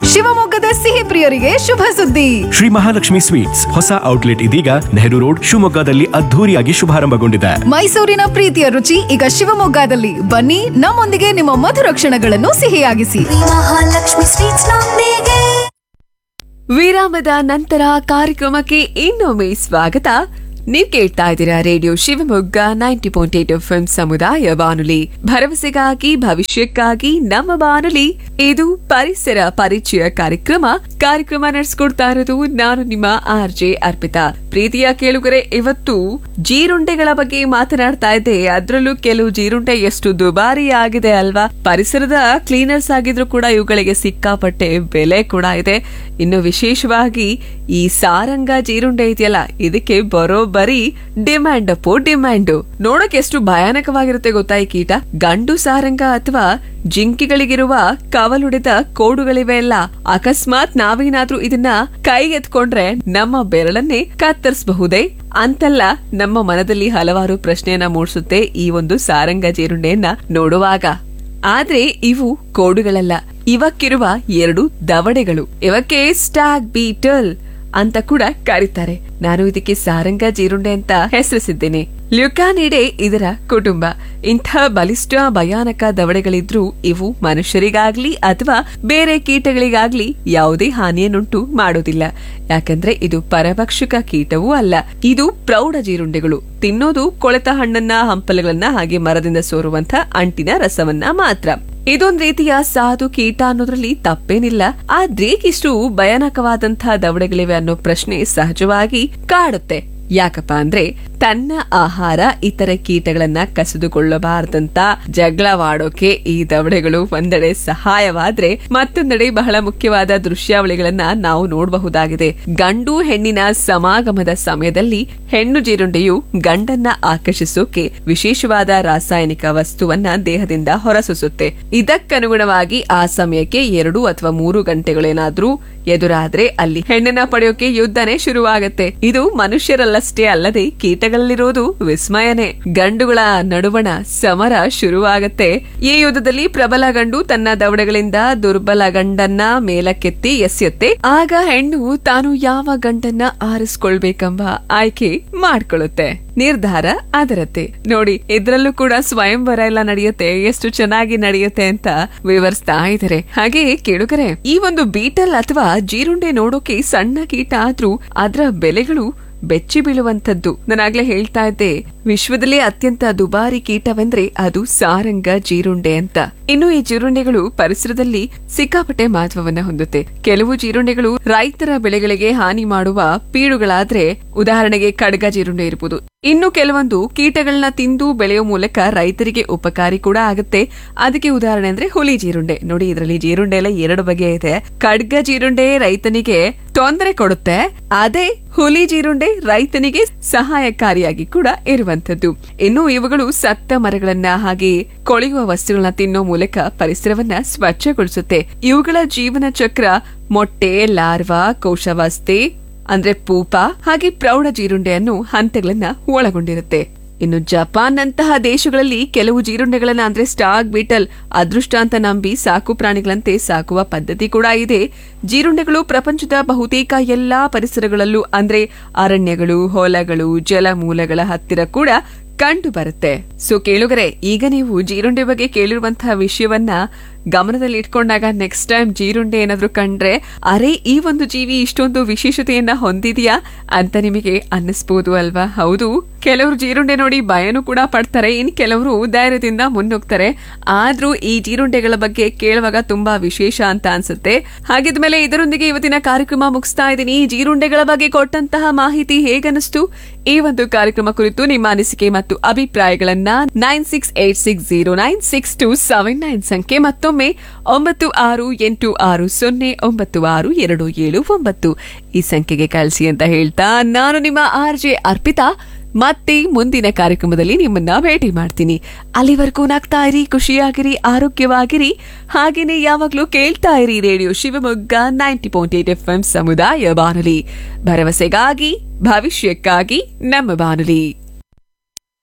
ಶಿವಮೊಗ್ಗದ ಸಿಹಿ ಪ್ರಿಯರಿಗೆ ಶುಭ ಸುದ್ದಿ ಶ್ರೀ ಮಹಾಲಕ್ಷ್ಮಿ ಸ್ವೀಟ್ಸ್ ಹೊಸ ಔಟ್ಲೆಟ್ ಇದೀಗ ನೆಹರು ರೋಡ್ ಶಿವಮೊಗ್ಗದಲ್ಲಿ ಅದ್ಧೂರಿಯಾಗಿ ಶುಭಾರಂಭಗೊಂಡಿದೆ ಮೈಸೂರಿನ ಪ್ರೀತಿಯ ರುಚಿ ಈಗ ಶಿವಮೊಗ್ಗದಲ್ಲಿ ಬನ್ನಿ ನಮ್ಮೊಂದಿಗೆ ನಿಮ್ಮ ಮಧುರ ಕ್ಷಣಗಳನ್ನು ಸಿಹಿಯಾಗಿಸಿ ಮಹಾಲಕ್ಷ್ಮಿ ಸ್ವೀಟ್ಸ್ ನೊಂದಿಗೆ ವಿರಾಮದ ನಂತರ ಕಾರ್ಯಕ್ರಮಕ್ಕೆ ಇನ್ನೊಮ್ಮೆ ಸ್ವಾಗತ ನೀವು ಕೇಳ್ತಾ ಇದ್ದೀರಾ radio Shivamogga ninety point eight F ಸಮುದಾಯ ಬಾನುಲಿ ಭರವಸೆಗಾಗಿ ಭವಿಷ್ಯಕ್ಕಾಗಿ ನಮ್ಮ ಬಾನುಲಿ ಇದು ಪರಿಸರ ಪರಿಚಯ ಕಾರ್ಯಕ್ರಮ ಕಾರ್ಯಕ್ರಮ ನಡೆಸ್ಕೊಡ್ತಾ ಇರೋದು ನಾನು ನಿಮ್ಮ ಆರ್ ಜೆ ಅರ್ಪಿತಾ ಪ್ರೀತಿಯ ಕೇಳುಗರೆ ಇವತ್ತು ಜೀರುಂಡೆಗಳ ಬಗ್ಗೆ ಮಾತನಾಡ್ತಾ ಇದ್ದೆ ಅದ್ರಲ್ಲೂ ಕೆಲವು ಜೀರುಂಡೆ ಎಷ್ಟು ದುಬಾರಿ ಆಗಿದೆ ಅಲ್ವಾ ಪರಿಸರದ ಕ್ಲೀನರ್ಸ್ ಆಗಿದ್ರು ಕೂಡ ಇವುಗಳಿಗೆ ಸಿಕ್ಕಾಪಟ್ಟೆ ಬೆಲೆ ಕೂಡ ಇದೆ ಇನ್ನು ವಿಶೇಷವಾಗಿ ಈ ಸಾರಂಗ ಜೀರುಂಡೆ ಇದೆಯಲ್ಲ ಇದಕ್ಕೆ ಬರೋಬ್ಬರಿ ಡಿಮ್ಯಾಂಡ್ ಅಪ್ಪೋ ಡಿಮ್ಯಾಂಡು ನೋಡಕ್ ಎಷ್ಟು ಭಯಾನಕವಾಗಿರುತ್ತೆ ಗೊತ್ತಾ ಈ ಕೀಟ ಗಂಡು ಸಾರಂಗ ಅಥವಾ ಜಿಂಕಿಗಳಿಗಿರುವ ಕವಲುಡಿದ ಕೋಡುಗಳಿವೆ ಅಲ್ಲ ಅಕಸ್ಮಾತ್ ನಾವೇನಾದ್ರೂ ಇದನ್ನ ಕೈಗೆತ್ಕೊಂಡ್ರೆ ನಮ್ಮ ಬೆರಳನ್ನೇ ಕತ್ತರಿಸಬಹುದೇ ಅಂತಲ್ಲ ನಮ್ಮ ಮನದಲ್ಲಿ ಹಲವಾರು ಪ್ರಶ್ನೆಯನ್ನ ಮೂಡಿಸುತ್ತೆ ಈ ಒಂದು ಸಾರಂಗ ಜೀರುಂಡೆಯನ್ನ ನೋಡುವಾಗ ಆದ್ರೆ ಇವು ಕೋಡುಗಳಲ್ಲ ಇವಕ್ಕಿರುವ ಎರಡು ದವಡೆಗಳು ಇವಕ್ಕೆ ಸ್ಟಾಗ್ ಬೀಟಲ್ ಅಂತ ಕೂಡ ಕರೀತಾರೆ ನಾನು ಇದಕ್ಕೆ ಸಾರಂಗ ಜೀರುಂಡೆ ಅಂತ ಹೆಸರಿಸಿದ್ದೇನೆ ಲ್ಯುಕಾನಿಡೆ ಇದರ ಕುಟುಂಬ ಇಂಥ ಬಲಿಷ್ಠ ಭಯಾನಕ ದವಡೆಗಳಿದ್ರೂ ಇವು ಮನುಷ್ಯರಿಗಾಗ್ಲಿ ಅಥವಾ ಬೇರೆ ಕೀಟಗಳಿಗಾಗ್ಲಿ ಯಾವುದೇ ಹಾನಿಯನ್ನುಂಟು ಮಾಡೋದಿಲ್ಲ ಯಾಕಂದ್ರೆ ಇದು ಪರಭಕ್ಷಕ ಕೀಟವೂ ಅಲ್ಲ ಇದು ಪ್ರೌಢ ಜೀರುಂಡೆಗಳು ತಿನ್ನೋದು ಕೊಳೆತ ಹಣ್ಣನ್ನ ಹಂಪಲುಗಳನ್ನ ಹಾಗೆ ಮರದಿಂದ ಸೋರುವಂತ ಅಂಟಿನ ರಸವನ್ನ ಮಾತ್ರ ಇದೊಂದ್ ರೀತಿಯ ಸಾಧು ಕೀಟ ಅನ್ನೋದ್ರಲ್ಲಿ ತಪ್ಪೇನಿಲ್ಲ ಆದ್ರೆ ಇಷ್ಟು ಭಯಾನಕವಾದಂತಹ ದವಡೆಗಳಿವೆ ಅನ್ನೋ ಪ್ರಶ್ನೆ ಸಹಜವಾಗಿ ಕಾಡುತ್ತೆ ಯಾಕಪ್ಪ ಅಂದ್ರೆ ತನ್ನ ಆಹಾರ ಇತರ ಕೀಟಗಳನ್ನ ಕಸಿದುಕೊಳ್ಳಬಾರದಂತ ಜಗಳವಾಡೋಕೆ ಈ ದವಡೆಗಳು ಒಂದೆಡೆ ಸಹಾಯವಾದ್ರೆ ಮತ್ತೊಂದೆಡೆ ಬಹಳ ಮುಖ್ಯವಾದ ದೃಶ್ಯಾವಳಿಗಳನ್ನ ನಾವು ನೋಡಬಹುದಾಗಿದೆ ಗಂಡು ಹೆಣ್ಣಿನ ಸಮಾಗಮದ ಸಮಯದಲ್ಲಿ ಹೆಣ್ಣು ಜೀರುಂಡೆಯು ಗಂಡನ್ನ ಆಕರ್ಷಿಸೋಕೆ ವಿಶೇಷವಾದ ರಾಸಾಯನಿಕ ವಸ್ತುವನ್ನ ದೇಹದಿಂದ ಹೊರಸೂಸುತ್ತೆ ಇದಕ್ಕನುಗುಣವಾಗಿ ಆ ಸಮಯಕ್ಕೆ ಎರಡು ಅಥವಾ ಮೂರು ಗಂಟೆಗಳೇನಾದ್ರೂ ಎದುರಾದ್ರೆ ಅಲ್ಲಿ ಹೆಣ್ಣನ್ನ ಪಡೆಯೋಕೆ ಯುದ್ಧನೇ ಶುರುವಾಗತ್ತೆ ಇದು ಮನುಷ್ಯರಲ್ಲಷ್ಟೇ ಅಲ್ಲದೆ ಕೀಟಗಳಲ್ಲಿರೋದು ವಿಸ್ಮಯನೇ ಗಂಡುಗಳ ನಡುವಣ ಸಮರ ಶುರುವಾಗತ್ತೆ ಈ ಯುದ್ಧದಲ್ಲಿ ಪ್ರಬಲ ಗಂಡು ತನ್ನ ದವಡೆಗಳಿಂದ ದುರ್ಬಲ ಗಂಡನ್ನ ಮೇಲಕ್ಕೆತ್ತಿ ಎಸೆಯುತ್ತೆ ಆಗ ಹೆಣ್ಣು ತಾನು ಯಾವ ಗಂಡನ್ನ ಆರಿಸ್ಕೊಳ್ಬೇಕೆಂಬ ಆಯ್ಕೆ ಮಾಡ್ಕೊಳ್ಳುತ್ತೆ ನಿರ್ಧಾರ ಅದರತ್ತೆ ನೋಡಿ ಇದ್ರಲ್ಲೂ ಕೂಡ ಸ್ವಯಂವರ ಎಲ್ಲ ನಡೆಯುತ್ತೆ ಎಷ್ಟು ಚೆನ್ನಾಗಿ ನಡೆಯುತ್ತೆ ಅಂತ ವಿವರಿಸ್ತಾ ಇದ್ದಾರೆ ಹಾಗೆ ಕೇಳುಗರೆ ಈ ಒಂದು ಬೀಟಲ್ ಅಥವಾ ಜೀರುಂಡೆ ನೋಡೋಕೆ ಸಣ್ಣ ಕೀಟ ಆದ್ರೂ ಅದರ ಬೆಲೆಗಳು ಬೆಚ್ಚಿ ಬೀಳುವಂತದ್ದು ನಾನಾಗ್ಲೇ ಹೇಳ್ತಾ ಇದ್ದೆ ವಿಶ್ವದಲ್ಲೇ ಅತ್ಯಂತ ದುಬಾರಿ ಕೀಟವೆಂದ್ರೆ ಅದು ಸಾರಂಗ ಜೀರುಂಡೆ ಅಂತ ಇನ್ನು ಈ ಜೀರುಂಡೆಗಳು ಪರಿಸರದಲ್ಲಿ ಸಿಕ್ಕಾಪಟ್ಟೆ ಮಹತ್ವವನ್ನ ಹೊಂದುತ್ತೆ ಕೆಲವು ಜೀರುಂಡೆಗಳು ರೈತರ ಬೆಳೆಗಳಿಗೆ ಹಾನಿ ಮಾಡುವ ಪೀಡುಗಳಾದ್ರೆ ಉದಾಹರಣೆಗೆ ಕಡ್ಗ ಜೀರುಂಡೆ ಇರಬಹುದು ಇನ್ನು ಕೆಲವೊಂದು ಕೀಟಗಳನ್ನ ತಿಂದು ಬೆಳೆಯೋ ಮೂಲಕ ರೈತರಿಗೆ ಉಪಕಾರಿ ಕೂಡ ಆಗುತ್ತೆ ಅದಕ್ಕೆ ಉದಾಹರಣೆ ಅಂದ್ರೆ ಹುಲಿ ಜೀರುಂಡೆ ನೋಡಿ ಇದರಲ್ಲಿ ಜೀರುಂಡೆ ಎಲ್ಲ ಎರಡು ಬಗೆ ಇದೆ ಖಡ್ಗ ಜೀರುಂಡೆ ರೈತನಿಗೆ ತೊಂದರೆ ಕೊಡುತ್ತೆ ಅದೇ ಹುಲಿ ಜೀರುಂಡೆ ರೈತನಿಗೆ ಸಹಾಯಕಾರಿಯಾಗಿ ಕೂಡ ಇರುವಂತದ್ದು ಇನ್ನು ಇವುಗಳು ಸತ್ತ ಮರಗಳನ್ನ ಹಾಗೆ ಕೊಳೆಯುವ ವಸ್ತುಗಳನ್ನ ತಿನ್ನೋ ಮೂಲಕ ಪರಿಸರವನ್ನ ಸ್ವಚ್ಛಗೊಳಿಸುತ್ತೆ ಇವುಗಳ ಜೀವನ ಚಕ್ರ ಮೊಟ್ಟೆ ಲಾರ್ವಾ ಕೋಶಾವಸ್ಥೆ ಅಂದ್ರೆ ಪೂಪ ಹಾಗೆ ಪ್ರೌಢ ಜೀರುಂಡೆಯನ್ನು ಹಂತಗಳನ್ನ ಒಳಗೊಂಡಿರುತ್ತೆ ಇನ್ನು ಜಪಾನ್ ನಂತಹ ದೇಶಗಳಲ್ಲಿ ಕೆಲವು ಜೀರುಂಡೆಗಳನ್ನ ಅಂದ್ರೆ ಸ್ಟಾಗ್ ಬೀಟಲ್ ಅದೃಷ್ಟ ಅಂತ ನಂಬಿ ಸಾಕು ಪ್ರಾಣಿಗಳಂತೆ ಸಾಕುವ ಪದ್ಧತಿ ಕೂಡ ಇದೆ ಜೀರುಂಡೆಗಳು ಪ್ರಪಂಚದ ಬಹುತೇಕ ಎಲ್ಲಾ ಪರಿಸರಗಳಲ್ಲೂ ಅಂದ್ರೆ ಅರಣ್ಯಗಳು ಹೊಲಗಳು ಜಲಮೂಲಗಳ ಹತ್ತಿರ ಕೂಡ ಕಂಡು ಬರುತ್ತೆ ಸೊ ಕೇಳುಗರೆ ಈಗ ನೀವು ಜೀರುಂಡೆ ಬಗ್ಗೆ ಕೇಳಿರುವಂತಹ ವಿಷಯವನ್ನ ಗಮನದಲ್ಲಿ ಇಟ್ಕೊಂಡಾಗ ನೆಕ್ಸ್ಟ್ ಟೈಮ್ ಜೀರುಂಡೆ ಏನಾದ್ರೂ ಕಂಡ್ರೆ ಅರೆ ಈ ಒಂದು ಜೀವಿ ಇಷ್ಟೊಂದು ವಿಶೇಷತೆಯನ್ನ ಹೊಂದಿದ್ಯಾ ಅಂತ ನಿಮಗೆ ಅನ್ನಿಸ್ಬೋದು ಅಲ್ವಾ ಹೌದು ಕೆಲವರು ಜೀರುಂಡೆ ನೋಡಿ ಭಯನೂ ಕೂಡ ಪಡ್ತಾರೆ ಇನ್ ಕೆಲವರು ಧೈರ್ಯದಿಂದ ಮುನ್ನುಗ್ತಾರೆ ಆದ್ರೂ ಈ ಜೀರುಂಡೆಗಳ ಬಗ್ಗೆ ಕೇಳುವಾಗ ತುಂಬಾ ವಿಶೇಷ ಅಂತ ಅನ್ಸುತ್ತೆ ಹಾಗಿದ್ಮೇಲೆ ಇದರೊಂದಿಗೆ ಇವತ್ತಿನ ಕಾರ್ಯಕ್ರಮ ಮುಗಿಸ್ತಾ ಇದ್ದೀನಿ ಜೀರುಂಡೆಗಳ ಬಗ್ಗೆ ಕೊಟ್ಟಂತಹ ಮಾಹಿತಿ ಹೇಗನಿಸ್ತು ಈ ಒಂದು ಕಾರ್ಯಕ್ರಮ ಕುರಿತು ನಿಮ್ಮ ಅನಿಸಿಕೆ ಮತ್ತು ಅಭಿಪ್ರಾಯಗಳನ್ನ nine six eight six zero nine six two seven nine ಸಂಖ್ಯೆ ಮತ್ತೊಮ್ಮೆ ಒಂಬತ್ತು ಆರು ಎಂಟು ಆರು ಸೊನ್ನೆ ಒಂಬತ್ತು ಆರು ಎರಡು ಏಳು ಒಂಬತ್ತು ಈ ಸಂಖ್ಯೆಗೆ ಕಳಿಸಿ ಅಂತ ಹೇಳ್ತಾ ನಾನು ನಿಮ್ಮ ಆರ್ ಜೆ ಅರ್ಪಿತಾ ಮತ್ತೆ ಮುಂದಿನ ಕಾರ್ಯಕ್ರಮದಲ್ಲಿ ನಿಮ್ಮನ್ನ ಭೇಟಿ ಮಾಡ್ತೀನಿ ಅಲ್ಲಿವರೆಗೂ ನಾಗ್ತಾ ಇರಿ ಖುಷಿಯಾಗಿರಿ ಆರೋಗ್ಯವಾಗಿರಿ ಹಾಗೇನೆ ಯಾವಾಗ್ಲೂ ಕೇಳ್ತಾ ಇರಿ radio Shivamogga ninety point eight F M ಸಮುದಾಯ ಬಾನುಲಿ ಭರವಸೆಗಾಗಿ ಭವಿಷ್ಯಕ್ಕಾಗಿ ನಮ್ಮ ಬಾನುಲಿ